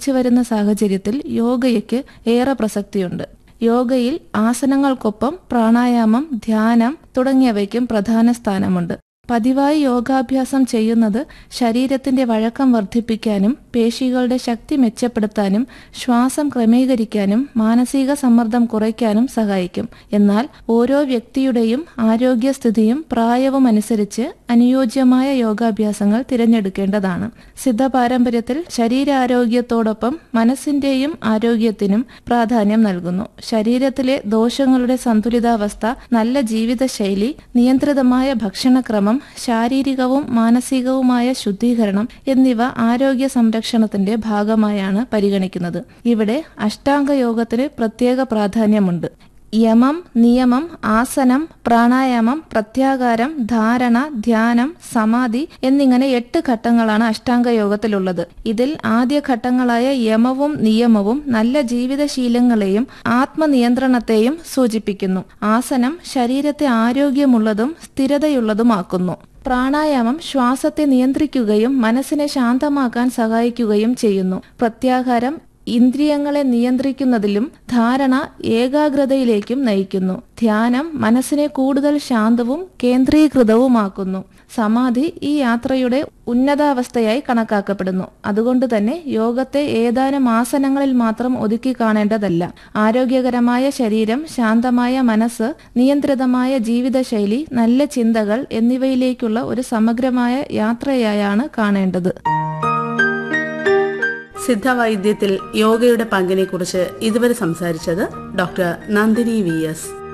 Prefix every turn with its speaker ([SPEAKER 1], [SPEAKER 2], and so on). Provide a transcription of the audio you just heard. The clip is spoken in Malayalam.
[SPEAKER 1] വർദ്ധിച്ചു വരുന്ന സാഹചര്യത്തിൽ യോഗയ്ക്ക് ഏറെ പ്രസക്തിയുണ്ട് യോഗയിൽ ആസനങ്ങൾക്കൊപ്പം പ്രാണായാമം ധ്യാനം തുടങ്ങിയവയ്ക്കും പ്രധാന സ്ഥാനമുണ്ട് പതിവായി യോഗാഭ്യാസം ചെയ്യുന്നത് ശരീരത്തിന്റെ വഴക്കം വർദ്ധിപ്പിക്കാനും പേശികളുടെ ശക്തി മെച്ചപ്പെടുത്താനും ശ്വാസം ക്രമീകരിക്കാനും മാനസിക സമ്മർദ്ദം കുറയ്ക്കാനും സഹായിക്കും എന്നാൽ ഓരോ വ്യക്തിയുടെയും ആരോഗ്യസ്ഥിതിയും പ്രായവും അനുസരിച്ച് അനുയോജ്യമായ യോഗാഭ്യാസങ്ങൾ തിരഞ്ഞെടുക്കേണ്ടതാണ് സിദ്ധ പാരമ്പര്യത്തിൽ ശരീരാരോഗ്യത്തോടൊപ്പം മനസ്സിന്റെയും ആരോഗ്യത്തിനും പ്രാധാന്യം നൽകുന്നു ശരീരത്തിലെ ദോഷങ്ങളുടെ സന്തുലിതാവസ്ഥ നല്ല ജീവിതശൈലി നിയന്ത്രിതമായ ഭക്ഷണക്രമം ശാരീരികവും മാനസികവുമായ ശുദ്ധീകരണം എന്നിവ ആരോഗ്യ സംരക്ഷണത്തിന്റെ ഭാഗമായാണ് പരിഗണിക്കുന്നത് ഇവിടെ അഷ്ടാംഗ യോഗത്തിന് പ്രത്യേക പ്രാധാന്യമുണ്ട് യമം നിയമം ആസനം പ്രാണായാമം പ്രത്യാകാരം ധാരണ ധ്യാനം സമാധി എന്നിങ്ങനെ എട്ട് ഘട്ടങ്ങളാണ് അഷ്ടാംഗ യോഗത്തിലുള്ളത് ഇതിൽ ആദ്യ ഘട്ടങ്ങളായ യമവും നിയമവും നല്ല ജീവിതശീലങ്ങളെയും ആത്മനിയന്ത്രണത്തെയും സൂചിപ്പിക്കുന്നു ആസനം ശരീരത്തെ ആരോഗ്യമുള്ളതും സ്ഥിരതയുള്ളതുമാക്കുന്നു പ്രാണായാമം ശ്വാസത്തെ നിയന്ത്രിക്കുകയും മനസ്സിനെ ശാന്തമാക്കാൻ സഹായിക്കുകയും ചെയ്യുന്നു പ്രത്യാഹാരം ഇന്ദ്രിയങ്ങളെ നിയന്ത്രിക്കുന്നതിലും ധാരണ ഏകാഗ്രതയിലേക്കും നയിക്കുന്നു ധ്യാനം മനസ്സിനെ കൂടുതൽ ശാന്തവും കേന്ദ്രീകൃതവുമാക്കുന്നു സമാധി ഈ യാത്രയുടെ ഉന്നതാവസ്ഥയായി കണക്കാക്കപ്പെടുന്നു അതുകൊണ്ട് തന്നെ യോഗത്തെ ഏതാനും ആസനങ്ങളിൽ മാത്രം ഒതുക്കി കാണേണ്ടതല്ല ആരോഗ്യകരമായ ശരീരം ശാന്തമായ മനസ്സ് നിയന്ത്രിതമായ ജീവിതശൈലി നല്ല ചിന്തകൾ എന്നിവയിലേക്കുള്ള ഒരു സമഗ്രമായ യാത്രയായാണ് കാണേണ്ടത്
[SPEAKER 2] സിദ്ധവൈദ്യത്തിൽ യോഗയുടെ പങ്കിനെക്കുറിച്ച് ഇതുവരെ സംസാരിച്ചത് ഡോക്ടർ നന്ദിനി വി എസ്